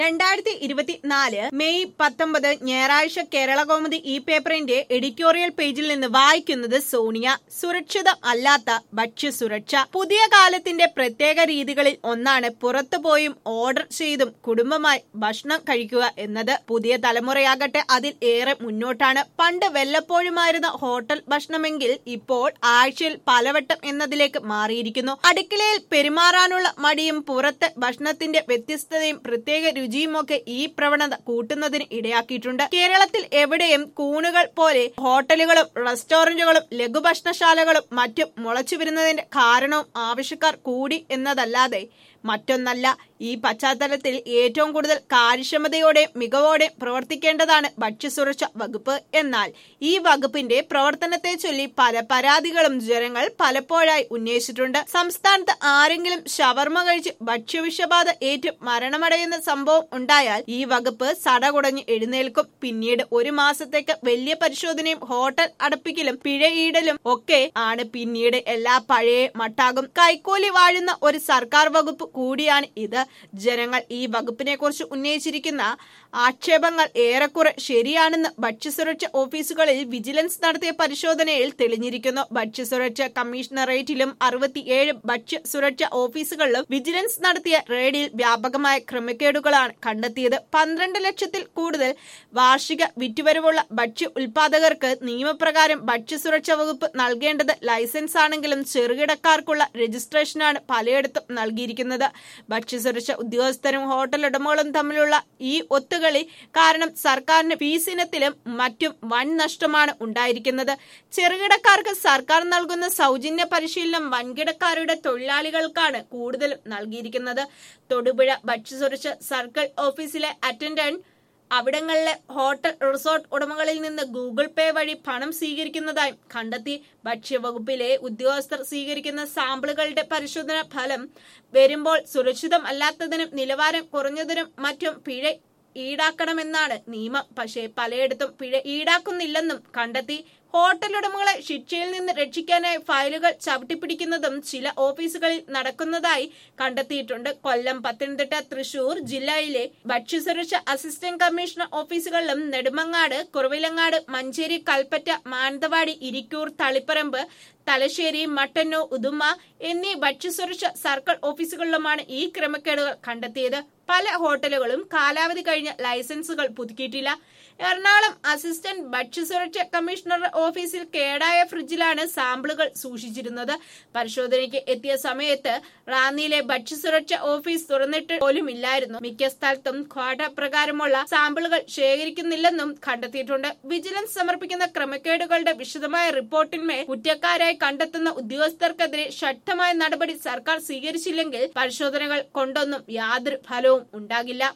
രണ്ടായിരത്തി ഇരുപത്തിനാല് മെയ് പത്തൊമ്പത് ഞായറാഴ്ച കേരളകൗമുദി ഈ പേപ്പറിന്റെ എഡിറ്റോറിയൽ പേജിൽ നിന്ന് വായിക്കുന്നത് സോണിയ സുരക്ഷിതം അല്ലാത്ത ഭക്ഷ്യസുരക്ഷ പുതിയ കാലത്തിന്റെ പ്രത്യേക രീതികളിൽ ഒന്നാണ് പുറത്തു പോയും ഓർഡർ ചെയ്തും കുടുംബമായി ഭക്ഷണം കഴിക്കുക എന്നത് പുതിയ തലമുറയാകട്ടെ അതിൽ ഏറെ മുന്നോട്ടാണ് പണ്ട് വല്ലപ്പോഴുമായിരുന്ന ഹോട്ടൽ ഭക്ഷണമെങ്കിൽ ഇപ്പോൾ ആഴ്ചയിൽ പലവട്ടം എന്നതിലേക്ക് മാറിയിരിക്കുന്നു അടുക്കളയിൽ പെരുമാറാനുള്ള മടിയും പുറത്ത് ഭക്ഷണത്തിന്റെ വ്യത്യസ്തതയും പ്രത്യേക രുചിയുമൊക്കെ ഈ പ്രവണത കൂട്ടുന്നതിന് ഇടയാക്കിയിട്ടുണ്ട് കേരളത്തിൽ എവിടെയും കൂണുകൾ പോലെ ഹോട്ടലുകളും റെസ്റ്റോറന്റുകളും ലഘുഭക്ഷണശാലകളും മറ്റും മുളച്ചു വരുന്നതിന്റെ കാരണവും ആവശ്യക്കാർ കൂടി എന്നതല്ലാതെ മറ്റൊന്നല്ല ഈ പശ്ചാത്തലത്തിൽ ഏറ്റവും കൂടുതൽ കാര്യക്ഷമതയോടെ മികവോടെ പ്രവർത്തിക്കേണ്ടതാണ് ഭക്ഷ്യസുരക്ഷ വകുപ്പ് എന്നാൽ ഈ വകുപ്പിന്റെ പ്രവർത്തനത്തെ ചൊല്ലി പല പരാതികളും ജനങ്ങൾ പലപ്പോഴായി ഉന്നയിച്ചിട്ടുണ്ട് സംസ്ഥാനത്ത് ആരെങ്കിലും ഷവർമ കഴിച്ച് ഭക്ഷ്യവിഷബാധ ഏറ്റു മരണമടയുന്ന സംഭവം ഉണ്ടായാൽ ഈ വകുപ്പ് സടകുടഞ്ഞ് എഴുന്നേൽക്കും പിന്നീട് ഒരു മാസത്തേക്ക് വലിയ പരിശോധനയും ഹോട്ടൽ അടപ്പിക്കലും പിഴ ഈടലും ഒക്കെ ആണ് പിന്നീട് എല്ലാ പഴയ മട്ടാകും കൈക്കൂലി വാഴുന്ന ഒരു സർക്കാർ വകുപ്പ് കൂടിയാണ് ഇത് ജനങ്ങൾ ഈ വകുപ്പിനെ കുറിച്ച് ഉന്നയിച്ചിരിക്കുന്ന ആക്ഷേപങ്ങൾ ഏറെക്കുറെ ശരിയാണെന്ന് ഭക്ഷ്യസുരക്ഷ ഓഫീസുകളിൽ വിജിലൻസ് നടത്തിയ പരിശോധനയിൽ തെളിഞ്ഞിരിക്കുന്നു ഭക്ഷ്യസുരക്ഷ കമ്മീഷണറേറ്റിലും അറുപത്തിയേഴ് ഭക്ഷ്യ സുരക്ഷ ഓഫീസുകളിലും വിജിലൻസ് നടത്തിയ റെയ്ഡിൽ വ്യാപകമായ ക്രമക്കേടുകളാണ് കണ്ടെത്തിയത് പന്ത്രണ്ട് ലക്ഷത്തിൽ കൂടുതൽ വാർഷിക വിറ്റുവരവുള്ള ഭക്ഷ്യ ഉൽപാദകർക്ക് നിയമപ്രകാരം ഭക്ഷ്യസുരക്ഷാ വകുപ്പ് നൽകേണ്ടത് ലൈസൻസ് ആണെങ്കിലും ചെറുകിടക്കാർക്കുള്ള രജിസ്ട്രേഷനാണ് പലയിടത്തും നൽകിയിരിക്കുന്നത് ഭക്ഷ്യസുരക്ഷ ഉദ്യോഗസ്ഥരും ഹോട്ടൽ ഉടമകളും തമ്മിലുള്ള ഈ ഒത്തുകളി കാരണം സർക്കാരിന് ഫീസ് ഇനത്തിലും മറ്റും വൻ നഷ്ടമാണ് ഉണ്ടായിരിക്കുന്നത് ചെറുകിടക്കാർക്ക് സർക്കാർ നൽകുന്ന സൗജന്യ പരിശീലനം വൻകിടക്കാരുടെ തൊഴിലാളികൾക്കാണ് കൂടുതലും നൽകിയിരിക്കുന്നത് തൊടുപുഴ ഭക്ഷ്യസുരക്ഷ സർക്കിൾ ഓഫീസിലെ അറ്റൻഡന്റ് അവിടങ്ങളിലെ ഹോട്ടൽ റിസോർട്ട് ഉടമകളിൽ നിന്ന് ഗൂഗിൾ പേ വഴി പണം സ്വീകരിക്കുന്നതായും കണ്ടെത്തി ഭക്ഷ്യവകുപ്പിലെ ഉദ്യോഗസ്ഥർ സ്വീകരിക്കുന്ന സാമ്പിളുകളുടെ പരിശോധന ഫലം വരുമ്പോൾ സുരക്ഷിതം അല്ലാത്തതിനും നിലവാരം കുറഞ്ഞതിനും മറ്റും പിഴ ഈടാക്കണമെന്നാണ് നിയമം പക്ഷേ പലയിടത്തും പിഴ ഈടാക്കുന്നില്ലെന്നും കണ്ടെത്തി ഹോട്ടൽ ഉടമകളെ ശിക്ഷയിൽ നിന്ന് രക്ഷിക്കാനായി ഫയലുകൾ ചവിട്ടിപ്പിടിക്കുന്നതും ചില ഓഫീസുകളിൽ നടക്കുന്നതായി കണ്ടെത്തിയിട്ടുണ്ട് കൊല്ലം പത്തനംതിട്ട തൃശൂർ ജില്ലയിലെ ഭക്ഷ്യസുരക്ഷ അസിസ്റ്റന്റ് കമ്മീഷണർ ഓഫീസുകളിലും നെടുമങ്ങാട് കുറവിലങ്ങാട് മഞ്ചേരി കൽപ്പറ്റ മാനന്തവാടി ഇരിക്കൂർ തളിപ്പറമ്പ് തലശ്ശേരി മട്ടന്നൂർ ഉദുമ എന്നീ ഭക്ഷ്യസുരക്ഷ സർക്കിൾ ഓഫീസുകളിലുമാണ് ഈ ക്രമക്കേടുകൾ കണ്ടെത്തിയത് പല ഹോട്ടലുകളും കാലാവധി കഴിഞ്ഞ ലൈസൻസുകൾ പുതുക്കിയിട്ടില്ല എറണാകുളം അസിസ്റ്റന്റ് ഭക്ഷ്യസുരക്ഷ കമ്മീഷണറുടെ ഓഫീസിൽ കേടായ ഫ്രിഡ്ജിലാണ് സാമ്പിളുകൾ സൂക്ഷിച്ചിരുന്നത് പരിശോധനയ്ക്ക് എത്തിയ സമയത്ത് റാന്നിയിലെ ഭക്ഷ്യസുരക്ഷ ഓഫീസ് തുറന്നിട്ട് പോലുമില്ലായിരുന്നു മിക്ക സ്ഥലത്തും ക്വാട്ട പ്രകാരമുള്ള സാമ്പിളുകൾ ശേഖരിക്കുന്നില്ലെന്നും കണ്ടെത്തിയിട്ടുണ്ട് വിജിലൻസ് സമർപ്പിക്കുന്ന ക്രമക്കേടുകളുടെ വിശദമായ റിപ്പോർട്ടിന്മേൽ കുറ്റക്കാരായി കണ്ടെത്തുന്ന ഉദ്യോഗസ്ഥർക്കെതിരെ ശക്തമായ നടപടി സർക്കാർ സ്വീകരിച്ചില്ലെങ്കിൽ പരിശോധനകൾ കൊണ്ടൊന്നും യാതൊരു ഫലവും ഉണ്ടാകില്ല